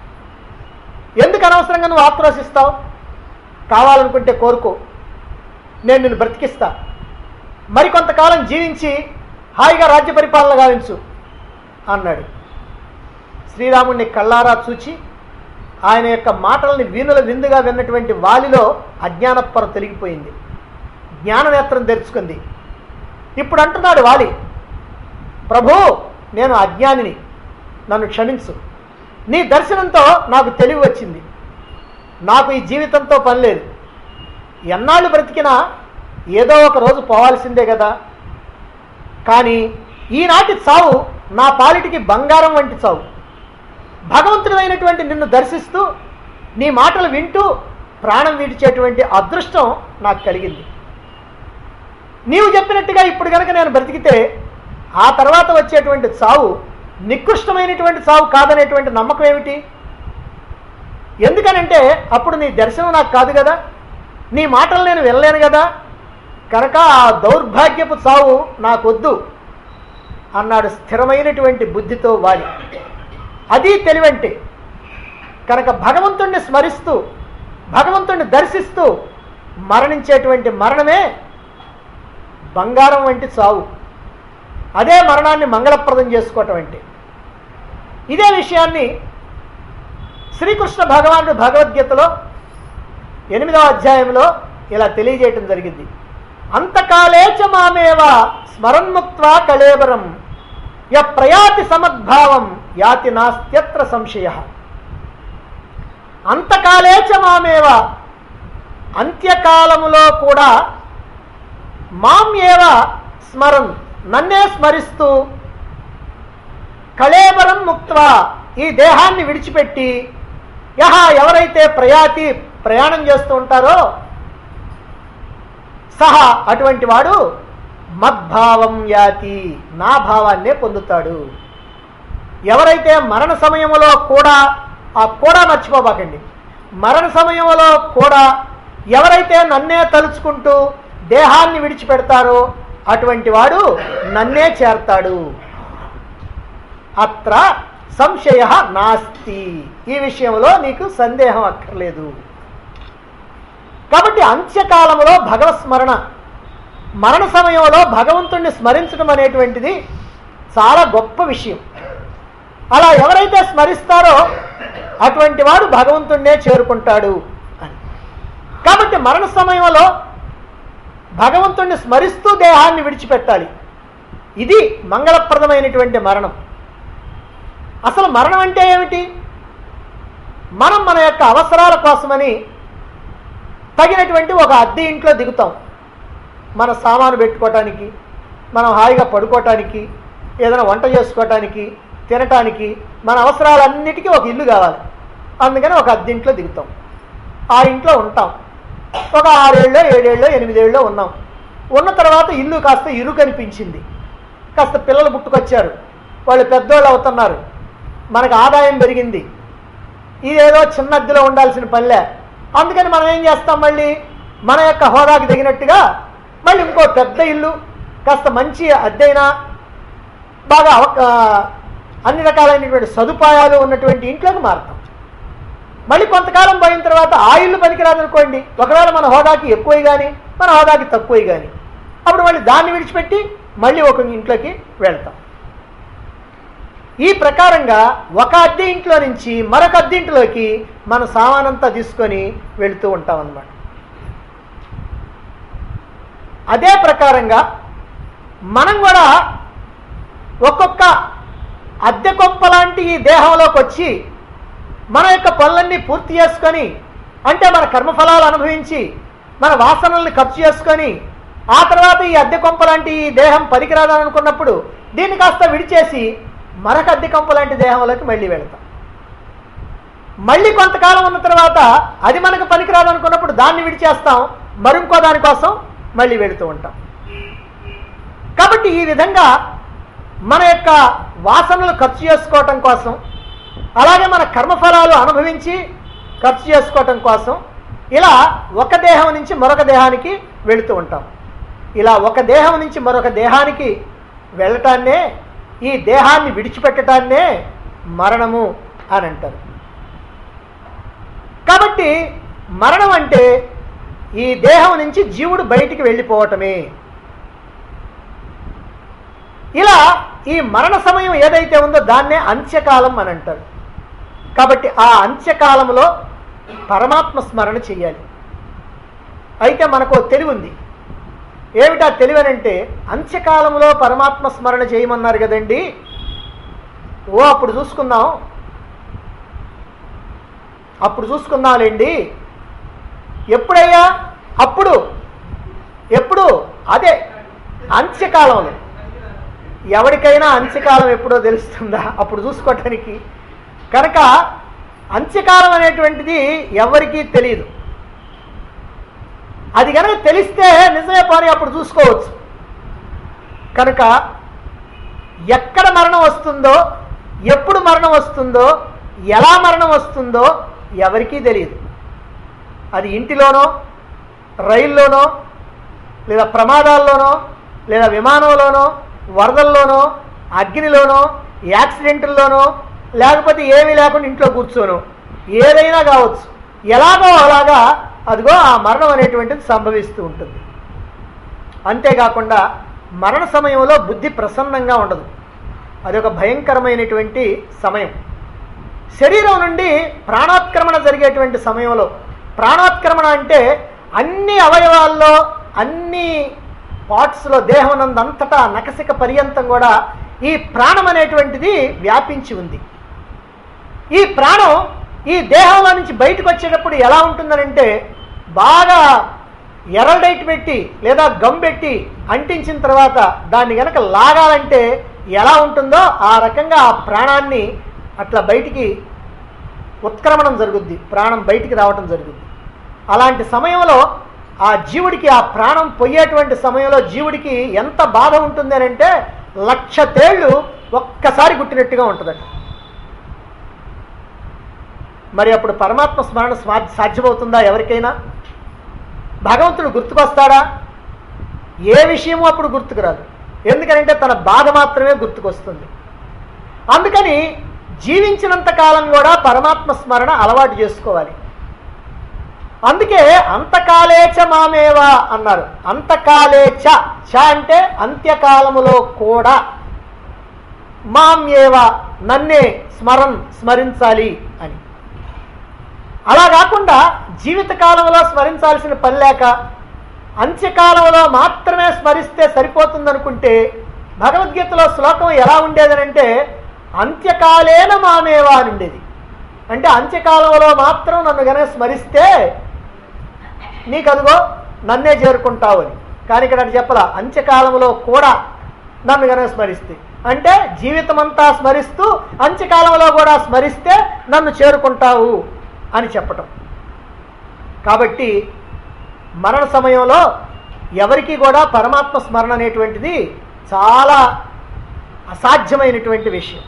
ఎందుకు అనవసరంగా నువ్వు ఆక్రోశిస్తావు కావాలనుకుంటే కోరుకో నేను నిన్ను బ్రతికిస్తా మరికొంతకాలం జీవించి హాయిగా రాజ్య పరిపాలన గావించు అన్నాడు శ్రీరాముడిని కళ్ళారా చూచి ఆయన యొక్క మాటల్ని వీణుల విందుగా విన్నటువంటి వాలిలో అజ్ఞానపర తొలగిపోయింది జ్ఞాననేత్రం తెరుచుకుంది ఇప్పుడు అంటున్నాడు వాలి ప్రభు నేను అజ్ఞానిని నన్ను క్షమించు నీ దర్శనంతో నాకు తెలివి వచ్చింది నాకు ఈ జీవితంతో పని లేదు ఎన్నాళ్ళు బ్రతికినా ఏదో ఒక రోజు పోవాల్సిందే కదా కానీ ఈనాటి చావు నా పాలిటికి బంగారం వంటి చావు భగవంతుడైనటువంటి నిన్ను దర్శిస్తూ నీ మాటలు వింటూ ప్రాణం విడిచేటువంటి అదృష్టం నాకు కలిగింది నీవు చెప్పినట్టుగా ఇప్పుడు కనుక నేను బ్రతికితే ఆ తర్వాత వచ్చేటువంటి చావు నికృష్టమైనటువంటి చావు కాదనేటువంటి నమ్మకం ఏమిటి ఎందుకనంటే అప్పుడు నీ దర్శనం నాకు కాదు కదా నీ మాటలు నేను వెళ్ళలేను కదా కనుక ఆ దౌర్భాగ్యపు చావు నాకొద్దు అన్నాడు స్థిరమైనటువంటి బుద్ధితో వాలి అది తెలివంటే కనుక భగవంతుణ్ణి స్మరిస్తూ భగవంతుణ్ణి దర్శిస్తూ మరణించేటువంటి మరణమే బంగారం వంటి చావు అదే మరణాన్ని మంగళప్రదం చేసుకోవటం అంటే ఇదే విషయాన్ని శ్రీకృష్ణ భగవానుడు భగవద్గీతలో ఎనిమిదవ అధ్యాయంలో ఇలా తెలియజేయటం జరిగింది అంతకాలేచ మామేవ స్మరన్ముక్త్వా కళేబరం య ప్రయాతి సమద్భావం యాతి నాస్త్యత్ర సంశయ అంతకాలేచ మామేవ అంత్యకాలములో కూడా మాం ఏవ స్మరన్ నన్నే స్మరిస్తూ కళేబరం ముక్త్వా ఈ దేహాన్ని విడిచిపెట్టి యహ ఎవరైతే ప్రయాతి ప్రయాణం చేస్తూ ఉంటారో సహా అటువంటి వాడు మద్భావం యాతి నా భావాన్నే పొందుతాడు ఎవరైతే మరణ సమయంలో కూడా ఆ కూడా మర్చిపోబాకండి మరణ సమయంలో కూడా ఎవరైతే నన్నే తలుచుకుంటూ దేహాన్ని విడిచిపెడతారో అటువంటి వాడు నన్నే చేరతాడు అత్ర సంశయ నాస్తి ఈ విషయంలో నీకు సందేహం అక్కర్లేదు కాబట్టి అంత్యకాలంలో భగవత్ స్మరణ మరణ సమయంలో భగవంతుణ్ణి స్మరించడం అనేటువంటిది చాలా గొప్ప విషయం అలా ఎవరైతే స్మరిస్తారో అటువంటి వాడు భగవంతుణ్ణే చేరుకుంటాడు అని కాబట్టి మరణ సమయంలో భగవంతుణ్ణి స్మరిస్తూ దేహాన్ని విడిచిపెట్టాలి ఇది మంగళప్రదమైనటువంటి మరణం అసలు మరణం అంటే ఏమిటి మనం మన యొక్క అవసరాల కోసమని తగినటువంటి ఒక అద్దె ఇంట్లో దిగుతాం మన సామాను పెట్టుకోవటానికి మనం హాయిగా పడుకోవటానికి ఏదైనా వంట చేసుకోవటానికి తినటానికి మన అవసరాలన్నిటికీ ఒక ఇల్లు కావాలి అందుకని ఒక అద్దె ఇంట్లో దిగుతాం ఆ ఇంట్లో ఉంటాం ఒక ఆరేళ్ళో ఏడేళ్ళో ఎనిమిదేళ్ళో ఉన్నాం ఉన్న తర్వాత ఇల్లు కాస్త ఇరుకు అనిపించింది కాస్త పిల్లలు పుట్టుకొచ్చారు వాళ్ళు పెద్దోళ్ళు అవుతున్నారు మనకు ఆదాయం పెరిగింది ఇదేదో చిన్న అద్దెలో ఉండాల్సిన పనిలే అందుకని మనం ఏం చేస్తాం మళ్ళీ మన యొక్క హోదాకి తగినట్టుగా మళ్ళీ ఇంకో పెద్ద ఇల్లు కాస్త మంచి అద్దెైనా బాగా అవ- ఆ, అన్ని రకాలైనటువంటి సదుపాయాలు ఉన్నటువంటి ఇంట్లోకి మారుతాం మళ్ళీ కొంతకాలం పోయిన తర్వాత ఆ ఇల్లు పనికిరాదనుకోండి ఒకవేళ మన హోదాకి ఎక్కువ కానీ మన హోదాకి తక్కువ కానీ అప్పుడు మళ్ళీ దాన్ని విడిచిపెట్టి మళ్ళీ ఒక ఇంట్లోకి వెళ్తాం ఈ ప్రకారంగా ఒక అద్దె ఇంట్లో నుంచి మరొక అద్దె ఇంట్లోకి మన సామానంతా తీసుకొని వెళుతూ ఉంటాం అన్నమాట అదే ప్రకారంగా మనం కూడా ఒక్కొక్క అద్దె కొంప లాంటి ఈ దేహంలోకి వచ్చి మన యొక్క పనులన్నీ పూర్తి చేసుకొని అంటే మన కర్మఫలాలు అనుభవించి మన వాసనల్ని ఖర్చు చేసుకొని ఆ తర్వాత ఈ అద్దె కొంప లాంటి ఈ దేహం పనికిరాదని అనుకున్నప్పుడు దీన్ని కాస్త విడిచేసి మరొక అద్దె కొంప లాంటి దేహంలోకి మళ్ళీ వెళతాం మళ్ళీ కొంతకాలం ఉన్న తర్వాత అది మనకు పనికిరాదు అనుకున్నప్పుడు దాన్ని విడిచేస్తాం మరింకో దానికోసం మళ్ళీ వెళుతూ ఉంటాం కాబట్టి ఈ విధంగా మన యొక్క వాసనలు ఖర్చు చేసుకోవటం కోసం అలాగే మన కర్మఫలాలు అనుభవించి ఖర్చు చేసుకోవటం కోసం ఇలా ఒక దేహం నుంచి మరొక దేహానికి వెళుతూ ఉంటాం ఇలా ఒక దేహం నుంచి మరొక దేహానికి వెళ్ళటాన్నే ఈ దేహాన్ని విడిచిపెట్టడాన్నే మరణము అని అంటారు కాబట్టి మరణం అంటే ఈ దేహం నుంచి జీవుడు బయటికి వెళ్ళిపోవటమే ఇలా ఈ మరణ సమయం ఏదైతే ఉందో దాన్నే అంత్యకాలం అని అంటారు కాబట్టి ఆ అంత్యకాలంలో పరమాత్మ స్మరణ చెయ్యాలి అయితే మనకు ఓ తెలివి ఉంది ఏమిటా తెలివనంటే అంత్యకాలంలో పరమాత్మ స్మరణ చేయమన్నారు కదండి ఓ అప్పుడు చూసుకుందాం అప్పుడు చూసుకుందాంలేండి ఎప్పుడయ్యా అప్పుడు ఎప్పుడు అదే అంత్యకాలంలో ఎవరికైనా అంత్యకాలం ఎప్పుడో తెలుస్తుందా అప్పుడు చూసుకోవటానికి కనుక అంత్యకాలం అనేటువంటిది ఎవరికీ తెలియదు అది కనుక తెలిస్తే నిజమే పని అప్పుడు చూసుకోవచ్చు కనుక ఎక్కడ మరణం వస్తుందో ఎప్పుడు మరణం వస్తుందో ఎలా మరణం వస్తుందో ఎవరికీ తెలియదు అది ఇంటిలోనో రైల్లోనో లేదా ప్రమాదాల్లోనో లేదా విమానంలోనో వరదల్లోనో అగ్నిలోనో యాక్సిడెంట్ల్లోనో లేకపోతే ఏమీ లేకుండా ఇంట్లో కూర్చోను ఏదైనా కావచ్చు ఎలాగో అలాగా అదిగో ఆ మరణం అనేటువంటిది సంభవిస్తూ ఉంటుంది అంతేకాకుండా మరణ సమయంలో బుద్ధి ప్రసన్నంగా ఉండదు అది ఒక భయంకరమైనటువంటి సమయం శరీరం నుండి ప్రాణాత్క్రమణ జరిగేటువంటి సమయంలో ప్రాణాత్క్రమణ అంటే అన్ని అవయవాల్లో అన్ని పార్ట్స్లో దేహమునందంతటా నకసిక పర్యంతం కూడా ఈ ప్రాణం అనేటువంటిది వ్యాపించి ఉంది ఈ ప్రాణం ఈ దేహంలో నుంచి బయటకు వచ్చేటప్పుడు ఎలా ఉంటుందనంటే బాగా ఎరల్డైట్ పెట్టి లేదా గమ్ పెట్టి అంటించిన తర్వాత దాన్ని గనక లాగాలంటే ఎలా ఉంటుందో ఆ రకంగా ఆ ప్రాణాన్ని అట్లా బయటికి ఉత్క్రమణం జరుగుద్ది ప్రాణం బయటికి రావటం జరుగుద్ది అలాంటి సమయంలో ఆ జీవుడికి ఆ ప్రాణం పోయేటువంటి సమయంలో జీవుడికి ఎంత బాధ ఉంటుంది అని అంటే లక్ష తేళ్ళు ఒక్కసారి గుట్టినట్టుగా ఉంటుందట మరి అప్పుడు పరమాత్మ స్మరణ స్వా- సాధ్యమవుతుందా ఎవరికైనా భగవంతుడు గుర్తుకొస్తాడా ఏ విషయము అప్పుడు గుర్తుకురాదు ఎందుకంటే తన బాధ మాత్రమే గుర్తుకొస్తుంది అందుకని జీవించినంత కాలం కూడా పరమాత్మ స్మరణ అలవాటు చేసుకోవాలి అందుకే అంతకాలేచ మామేవా అన్నారు అంతకాలేచ చ అంటే అంత్యకాలములో కూడా మామ్యేవా నన్నే స్మరన్ స్మరించాలి అని అలా కాకుండా జీవితకాలంలో స్మరించాల్సిన పని లేక అంత్యకాలంలో మాత్రమే స్మరిస్తే సరిపోతుందనుకుంటే భగవద్గీతలో శ్లోకం ఎలా ఉండేదనంటే అంత్యకాలేన మామేవా అని ఉండేది అంటే అంత్యకాలంలో మాత్రం నన్ను గనక స్మరిస్తే నీకు అదిగో నన్నే చేరుకుంటావు అని కానీ ఇక్కడ అటు చెప్పలా అంత్యకాలంలో కూడా నన్ను గనక స్మరిస్తే అంటే జీవితమంతా స్మరిస్తూ అంత్యకాలంలో కూడా స్మరిస్తే నన్ను చేరుకుంటావు అని చెప్పటం కాబట్టి మరణ సమయంలో ఎవరికి కూడా పరమాత్మ స్మరణ అనేటువంటిది చాలా అసాధ్యమైనటువంటి విషయం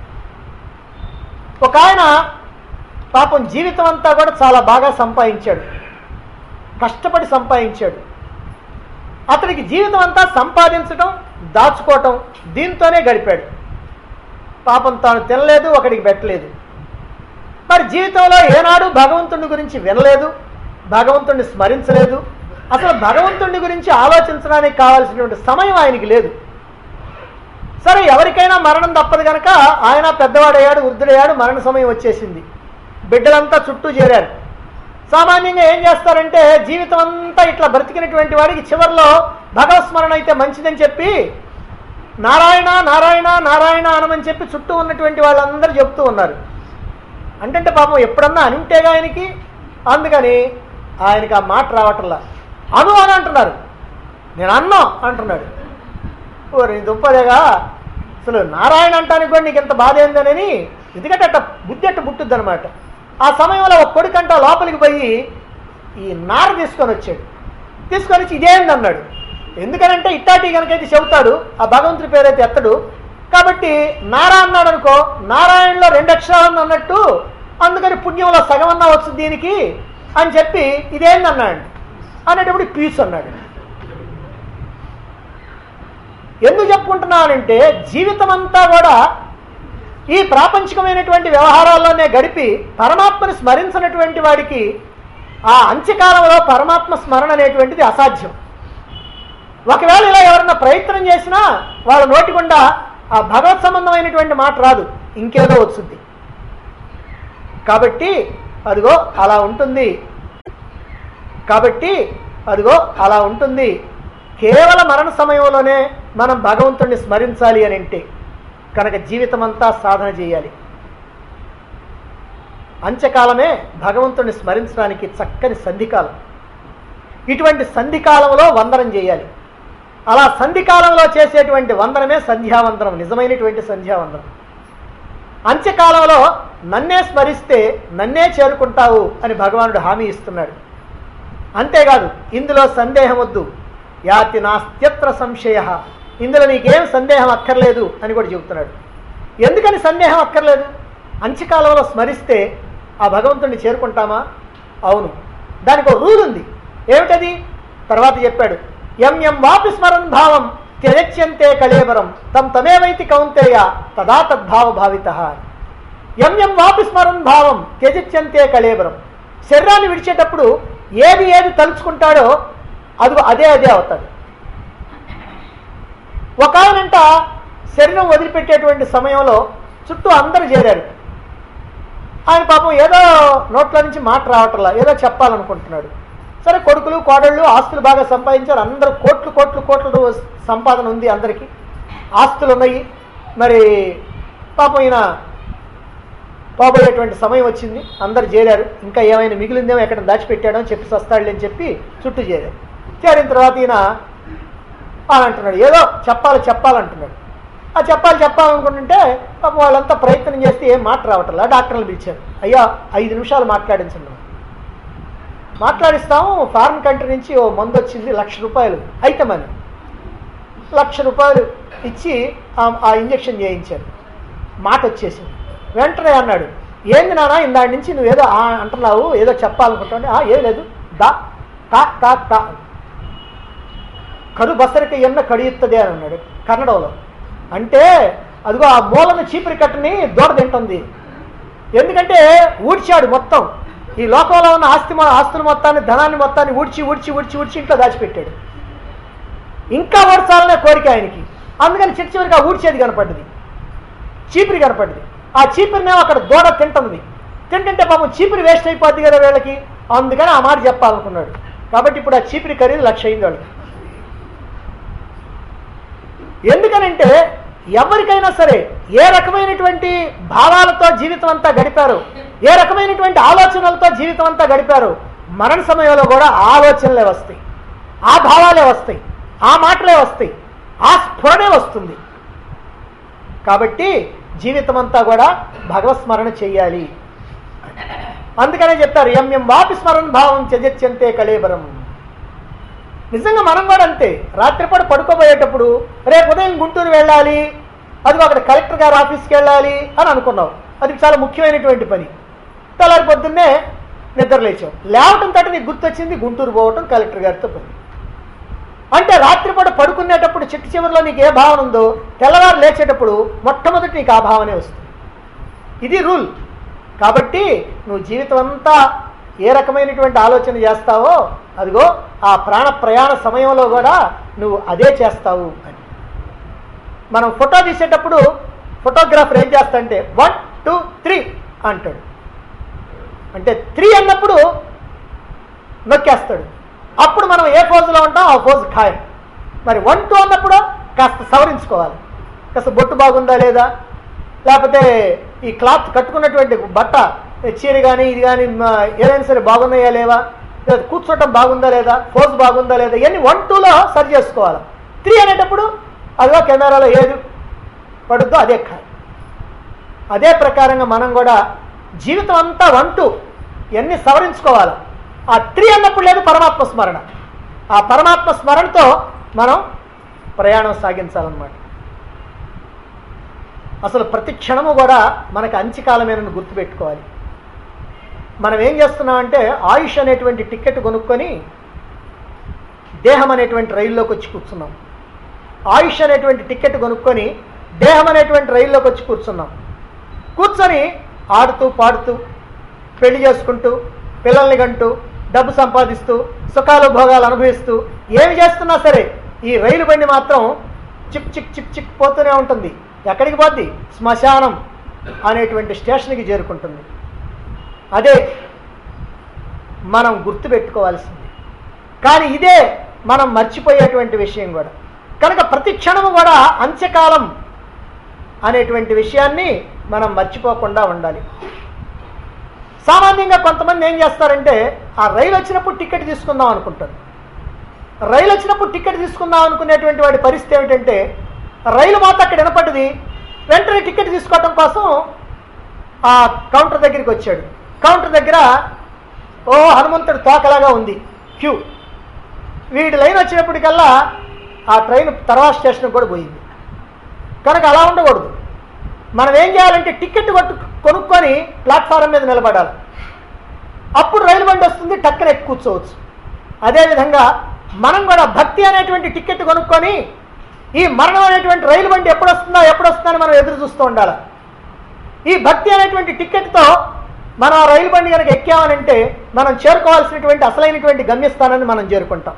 ఒక ఆయన పాపం జీవితం అంతా కూడా చాలా బాగా సంపాదించాడు కష్టపడి సంపాదించాడు అతనికి జీవితం అంతా సంపాదించడం దాచుకోవటం దీంతోనే గడిపాడు పాపం తాను తినలేదు ఒకడికి పెట్టలేదు మరి జీవితంలో ఏనాడు భగవంతుని గురించి వినలేదు భగవంతుణ్ణి స్మరించలేదు అసలు భగవంతుని గురించి ఆలోచించడానికి కావాల్సినటువంటి సమయం ఆయనకి లేదు సరే ఎవరికైనా మరణం తప్పదు కనుక ఆయన పెద్దవాడయ్యాడు వృద్ధుడయ్యాడు మరణ సమయం వచ్చేసింది బిడ్డలంతా చుట్టూ చేరారు సామాన్యంగా ఏం చేస్తారంటే జీవితం అంతా ఇట్లా బ్రతికినటువంటి వాడికి చివరిలో భగవస్మరణ అయితే మంచిదని చెప్పి నారాయణ నారాయణ నారాయణ అనమని చెప్పి చుట్టూ ఉన్నటువంటి వాళ్ళందరూ చెప్తూ ఉన్నారు అంటే పాపం ఎప్పుడన్నా అని ఉంటేగా ఆయనకి అందుకని ఆయనకి ఆ మాట రావట్లా అను అని అంటున్నారు నేను అన్నా అంటున్నాడు ఓరి దుప్పదేగా అసలు నారాయణ అంటానికి కూడా నీకు ఎంత బాధ ఏందనని ఎందుకంటే అట్ట బుద్ధి అట్ట పుట్టుద్ది అనమాట ఆ సమయంలో ఒక కొడుకంట లోపలికి పోయి ఈ నార తీసుకొని వచ్చాడు తీసుకొని వచ్చి ఇదేంది అన్నాడు ఎందుకనంటే ఇట్టాటి కనుకైతే చెబుతాడు ఆ భగవంతుడి పేరైతే ఎత్తడు కాబట్టి నారా అన్నాడు అనుకో నారాయణలో రెండు అక్షరాలు అన్నట్టు అందుకని పుణ్యంలో సగం అన్నా వస్తుంది దీనికి అని చెప్పి ఇదేంది అన్నాడు అనేటప్పుడు పీస్ అన్నాడు ఎందుకు చెప్పుకుంటున్నానంటే జీవితం అంతా కూడా ఈ ప్రాపంచికమైనటువంటి వ్యవహారాల్లోనే గడిపి పరమాత్మని స్మరించినటువంటి వాడికి ఆ అంత్యకాలంలో పరమాత్మ స్మరణ అనేటువంటిది అసాధ్యం ఒకవేళ ఇలా ఎవరన్నా ప్రయత్నం చేసినా వాళ్ళ నోటి గుండా ఆ భగవత్ సంబంధమైనటువంటి మాట రాదు ఇంకేదో వస్తుంది కాబట్టి అదిగో అలా ఉంటుంది కాబట్టి అదిగో అలా ఉంటుంది కేవల మరణ సమయంలోనే మనం భగవంతుణ్ణి స్మరించాలి అని అంటే కనుక జీవితం అంతా సాధన చేయాలి అంత్యకాలమే భగవంతుణ్ణి స్మరించడానికి చక్కని సంధికాలం ఇటువంటి సంధికాలంలో వందనం చేయాలి అలా సంధికాలంలో చేసేటువంటి వందనమే సంధ్యావందనం నిజమైనటువంటి సంధ్యావందనం అంత్యకాలంలో నన్నే స్మరిస్తే నన్నే చేరుకుంటావు అని భగవానుడు హామీ ఇస్తున్నాడు అంతేకాదు ఇందులో సందేహం వద్దు యాతి నాస్త్యత్ర సంశయ ఇందులో నీకేం సందేహం అక్కర్లేదు అని కూడా చెబుతున్నాడు ఎందుకని సందేహం అక్కర్లేదు అంత్యకాలంలో స్మరిస్తే ఆ భగవంతుడిని చేరుకుంటామా అవును దానికి ఒక రూల్ ఉంది ఏమిటది తర్వాత చెప్పాడు ఎం ఎం వాపి స్మరన్ భావం త్యజత్యంతే కళేబరం తం తమేవైతి కౌంతేయ తదా తద్భావ భావిత ఎం ఎం వాపి స్మరన్ భావం త్యజిత్యంతే కళేబరం శరీరాన్ని విడిచేటప్పుడు ఏది ఏది తలుచుకుంటాడో అది అదే అదే అవుతాడు ఒక ఆయనంట శరీరం వదిలిపెట్టేటువంటి సమయంలో చుట్టూ అందరూ చేరారు ఆయన పాపం ఏదో నోట్ల నుంచి మాట రావట్లా ఏదో చెప్పాలనుకుంటున్నాడు సరే కొడుకులు కోడళ్ళు ఆస్తులు బాగా సంపాదించారు అందరూ కోట్లు కోట్లు కోట్ల సంపాదన ఉంది అందరికీ ఆస్తులు ఉన్నాయి మరి పాపం ఈయన పోబోయేటువంటి సమయం వచ్చింది అందరు చేరారు ఇంకా ఏమైనా మిగిలిందేమో ఎక్కడ దాచిపెట్టాడో అని చెప్పి వస్తాడులే అని చెప్పి చుట్టూ చేరారు చేరిన తర్వాత ఈయన అని అంటున్నాడు ఏదో చెప్పాలి చెప్పాలంటున్నాడు ఆ చెప్పాలి చెప్పాలనుకుంటుంటే పాపం వాళ్ళంతా ప్రయత్నం చేస్తే ఏం మాట రావట్లా డాక్టర్లు పిలిచారు అయ్యా ఐదు నిమిషాలు మాట్లాడించండి మాట్లాడిస్తాము ఫారిన్ కంట్రీ నుంచి ఓ మందు వచ్చింది లక్ష రూపాయలు ఐటమ్ అని లక్ష రూపాయలు ఇచ్చి ఆ- ఆ ఇంజెక్షన్ చేయించారు మాట వచ్చేసింది వెంటనే అన్నాడు ఏంది నాన్న ఇందాడి నుంచి నువ్వేదో ఆ అంటున్నావు ఏదో చెప్పాలనుకుంటావు ఆ ఏం లేదు దా కా కా కా కరు బసరికి ఎన్న కడియుತ್ತದೆ అని అన్నాడు కన్నడంలో అంటే అదిగో ఆ మూలను చీపురి కట్టుని దూడ తింటుంది ఎందుకంటే ఊడ్చాడు మొత్తం ఈ లోకంలో ఉన్న ఆస్తి మొ- ఆస్తుల మొత్తాన్ని ధనాన్ని మొత్తాన్ని ఊడ్చి ఊడ్చి ఊడ్చి ఊడ్చి ఇంట్లో దాచిపెట్టాడు ఇంకా ఊడ్చాలనే కోరిక ఆయనకి అందుకని చిట్ట చివరికి ఆ ఊడ్చేది కనపడ్డది చీపిరి కనపడ్డది ఆ చీపిరినేమో అక్కడ దూడ తింటుంది తింటుంటే పాపం చీపిరి వేస్ట్ అయిపోద్ది కదా వీళ్ళకి అందుకని ఆ మాట చెప్పాలనుకున్నాడు కాబట్టి ఇప్పుడు ఆ చీపిరి ఖరీదు లక్ష అయింది వాళ్ళకి ఎందుకనంటే ఎవరికైనా సరే ఏ రకమైనటువంటి భావాలతో జీవితం అంతా గడిపారు ఏ రకమైనటువంటి ఆలోచనలతో జీవితం అంతా గడిపారు మరణ సమయంలో కూడా ఆ ఆలోచనలే వస్తాయి ఆ భావాలే వస్తాయి ఆ మాటలే వస్తాయి ఆ స్ఫురణే వస్తుంది కాబట్టి జీవితం అంతా కూడా భగవత్స్మరణ చెయ్యాలి అందుకనే చెప్తారు ఎం ఎం వాపి స్మరణ భావం త్యజత్యంతే కళేబరం నిజంగా మనం కూడా అంతే రాత్రిపూట పడుకోబోయేటప్పుడు రేపు ఉదయం గుంటూరు వెళ్ళాలి అదిగో అక్కడ కలెక్టర్ గారి ఆఫీస్కి వెళ్ళాలి అని అనుకున్నావు అది చాలా ముఖ్యమైనటువంటి పని తెల్లారి పొద్దున్నే నిద్ర లేచావు లేవటం తట నీకు గుర్తొచ్చింది గుంటూరు పోవటం కలెక్టర్ గారితో పని అంటే రాత్రిపూట పడుకునేటప్పుడు చిట్టు చివరిలో నీకు ఏ భావన ఉందో తెల్లవారు లేచేటప్పుడు మొట్టమొదటి నీకు ఆ భావనే వస్తుంది ఇది రూల్ కాబట్టి నువ్వు జీవితం అంతా ఏ రకమైనటువంటి ఆలోచన చేస్తావో అదిగో ఆ ప్రాణ ప్రయాణ సమయంలో కూడా నువ్వు అదే చేస్తావు అని మనం ఫోటో తీసేటప్పుడు ఫోటోగ్రాఫర్ ఏం చేస్తాడంటే వన్ టూ త్రీ అంటాడు అంటే త్రీ అన్నప్పుడు నొక్కేస్తాడు అప్పుడు మనం ఏ పోజులో ఉంటాం ఆ పోజు ఖాయం మరి వన్ టూ అన్నప్పుడు కాస్త సవరించుకోవాలి కాస్త బొట్టు బాగుందా లేదా లేకపోతే ఈ క్లాత్ కట్టుకున్నటువంటి బట్ట చీర కానీ ఇది కానీ ఏదైనా సరే బాగున్నాయా లేవా లేదా కూర్చోటం బాగుందా లేదా పోజ్ బాగుందా లేదా ఇవన్నీ వన్ టూలో సరి చేసుకోవాలి త్రీ అనేటప్పుడు అదిగో కెమెరాలో ఏది పడుద్దో అదే ఖాయం అదే ప్రకారంగా మనం కూడా జీవితం అంతా వన్ టూ ఇవన్నీ సవరించుకోవాలి ఆ త్రీ అన్నప్పుడు లేదు పరమాత్మ స్మరణ ఆ పరమాత్మ స్మరణతో మనం ప్రయాణం సాగించాలన్నమాట అసలు ప్రతి క్షణము కూడా మనకు అంచికాలమేనని గుర్తుపెట్టుకోవాలి మనం ఏం చేస్తున్నామంటే ఆయుష్ అనేటువంటి టికెట్ కొనుక్కొని దేహం అనేటువంటి రైల్లోకి వచ్చి కూర్చున్నాం ఆయుష్ అనేటువంటి టికెట్ కొనుక్కొని దేహం అనేటువంటి రైల్లోకి వచ్చి కూర్చున్నాం కూర్చొని ఆడుతూ పాడుతూ పెళ్లి చేసుకుంటూ పిల్లల్ని కంటూ డబ్బు సంపాదిస్తూ సుఖాలు భోగాలు అనుభవిస్తూ ఏమి చేస్తున్నా సరే ఈ రైలు బండి మాత్రం చిక్ చిక్ చిక్ చిక్ పోతూనే ఉంటుంది ఎక్కడికి పోద్ది శ్మశానం అనేటువంటి స్టేషన్కి చేరుకుంటుంది అదే మనం గుర్తుపెట్టుకోవాల్సింది కానీ ఇదే మనం మర్చిపోయేటువంటి విషయం కూడా కనుక ప్రతి క్షణము కూడా అంత్యకాలం అనేటువంటి విషయాన్ని మనం మర్చిపోకుండా ఉండాలి సామాన్యంగా కొంతమంది ఏం చేస్తారంటే ఆ రైలు వచ్చినప్పుడు టికెట్ తీసుకుందాం అనుకుంటారు రైలు వచ్చినప్పుడు టికెట్ తీసుకుందాం అనుకునేటువంటి వాడి పరిస్థితి ఏమిటంటే రైలు మాత్రం అక్కడ వినపడ్డది వెంటనే టికెట్ తీసుకోవటం కోసం ఆ కౌంటర్ దగ్గరికి వచ్చాడు కౌంటర్ దగ్గర ఓ హనుమంతుడు తోకలాగా ఉంది క్యూ వీడి లైన్ వచ్చినప్పటికల్లా ఆ ట్రైన్ తర్వాత స్టేషన్కి కూడా పోయింది కనుక అలా ఉండకూడదు మనం ఏం చేయాలంటే టికెట్ కొట్టు కొనుక్కొని ప్లాట్ఫారం మీద నిలబడాలి అప్పుడు రైలు బండి వస్తుంది టక్కన ఎక్కి కూర్చోవచ్చు అదేవిధంగా మనం కూడా భక్తి అనేటువంటి టికెట్ కొనుక్కొని ఈ మరణం అనేటువంటి రైలు బండి ఎప్పుడు వస్తుందా ఎప్పుడు వస్తుందా అని మనం ఎదురు చూస్తూ ఉండాలి ఈ భక్తి అనేటువంటి టికెట్తో మనం ఆ రైలు బండి కనుక ఎక్కామనంటే మనం చేరుకోవాల్సినటువంటి అసలైనటువంటి గమ్యస్థానాన్ని మనం చేరుకుంటాం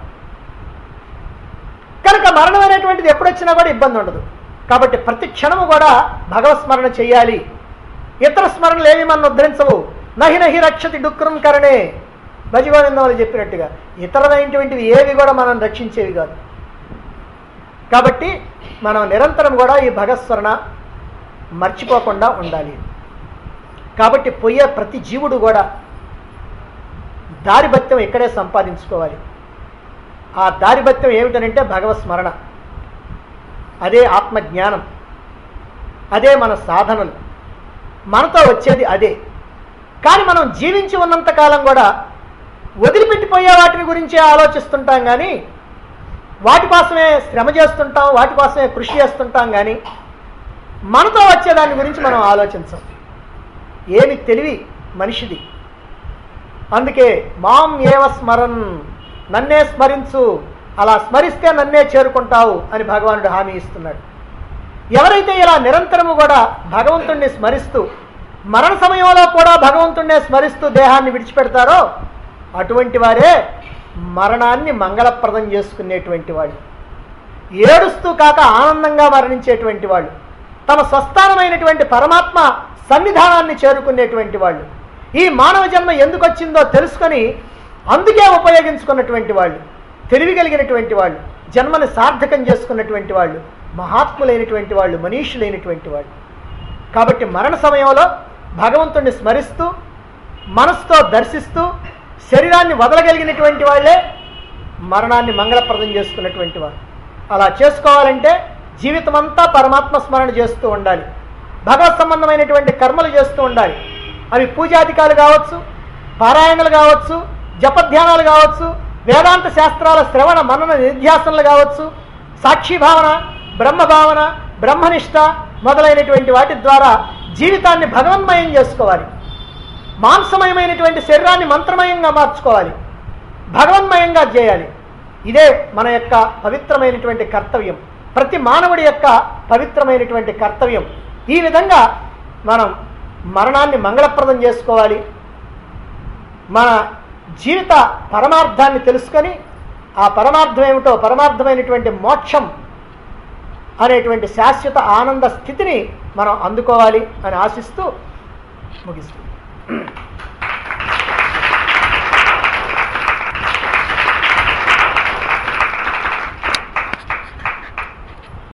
కనుక మరణం అనేటువంటిది ఎప్పుడు వచ్చినా కూడా ఇబ్బంది ఉండదు కాబట్టి ప్రతి క్షణము కూడా భగవత్ స్మరణ చేయాలి ఇతర స్మరణలు ఏమి మనం ఉద్ధరించవు నహి నహి రక్షతి డుక్రం కరణే భజగోవిందం వాళ్ళు చెప్పినట్టుగా ఇతరమైనటువంటివి ఏవి కూడా మనం రక్షించేవి కాదు కాబట్టి మనం నిరంతరం కూడా ఈ భగస్మరణ మర్చిపోకుండా ఉండాలి కాబట్టి పోయే ప్రతి జీవుడు కూడా దారిభత్యం ఇక్కడే సంపాదించుకోవాలి ఆ దారిభత్యం ఏమిటనంటే భగవత్ స్మరణ అదే ఆత్మజ్ఞానం అదే మన సాధనలు మనతో వచ్చేది అదే కానీ మనం జీవించి ఉన్నంత కాలం కూడా వదిలిపెట్టిపోయే వాటిని గురించే ఆలోచిస్తుంటాం కానీ వాటి కోసమే శ్రమ చేస్తుంటాం వాటి కోసమే కృషి చేస్తుంటాం కానీ మనతో వచ్చే దాని గురించి మనం ఆలోచించం ఏమి తెలివి మనిషిది అందుకే మాం ఏవ స్మరన్ నన్నే స్మరించు అలా స్మరిస్తే నన్నే చేరుకుంటావు అని భగవానుడు హామీ ఇస్తున్నాడు ఎవరైతే ఇలా నిరంతరము కూడా భగవంతుణ్ణి స్మరిస్తూ మరణ సమయంలో కూడా భగవంతుణ్ణే స్మరిస్తూ దేహాన్ని విడిచిపెడతారో అటువంటి వారే మరణాన్ని మంగళప్రదం చేసుకునేటువంటి వాళ్ళు ఏడుస్తూ కాక ఆనందంగా మరణించేటువంటి వాళ్ళు తమ స్వస్థానమైనటువంటి పరమాత్మ సన్నిధానాన్ని చేరుకునేటువంటి వాళ్ళు ఈ మానవ జన్మ ఎందుకు వచ్చిందో తెలుసుకొని అందుకే ఉపయోగించుకున్నటువంటి వాళ్ళు తెలివి కలిగినటువంటి వాళ్ళు జన్మని సార్థకం చేసుకున్నటువంటి వాళ్ళు మహాత్ములైనటువంటి వాళ్ళు మనీషులైనటువంటి వాళ్ళు కాబట్టి మరణ సమయంలో భగవంతుణ్ణి స్మరిస్తూ మనసుతో దర్శిస్తూ శరీరాన్ని వదలగలిగినటువంటి వాళ్ళే మరణాన్ని మంగళప్రదం చేసుకున్నటువంటి వారు అలా చేసుకోవాలంటే జీవితమంతా పరమాత్మ స్మరణ చేస్తూ ఉండాలి భగవత్ సంబంధమైనటువంటి కర్మలు చేస్తూ ఉండాలి అవి పూజాధికాలు కావచ్చు పారాయణలు కావచ్చు జపధ్యానాలు కావచ్చు వేదాంత శాస్త్రాల శ్రవణ మనన నిధ్యాసనలు కావచ్చు సాక్షి భావన బ్రహ్మ భావన బ్రహ్మనిష్ట మొదలైనటువంటి వాటి ద్వారా జీవితాన్ని భగవన్మయం చేసుకోవాలి మాంసమయమైనటువంటి శరీరాన్ని మంత్రమయంగా మార్చుకోవాలి భగవన్మయంగా చేయాలి ఇదే మన యొక్క పవిత్రమైనటువంటి కర్తవ్యం ప్రతి మానవుడి యొక్క పవిత్రమైనటువంటి కర్తవ్యం ఈ విధంగా మనం మరణాన్ని మంగళప్రదం చేసుకోవాలి మన జీవిత పరమార్థాన్ని తెలుసుకొని ఆ పరమార్థం ఏమిటో పరమార్థమైనటువంటి మోక్షం అనేటువంటి శాశ్వత ఆనంద స్థితిని మనం అందుకోవాలి అని ఆశిస్తూ ముగిస్తుంది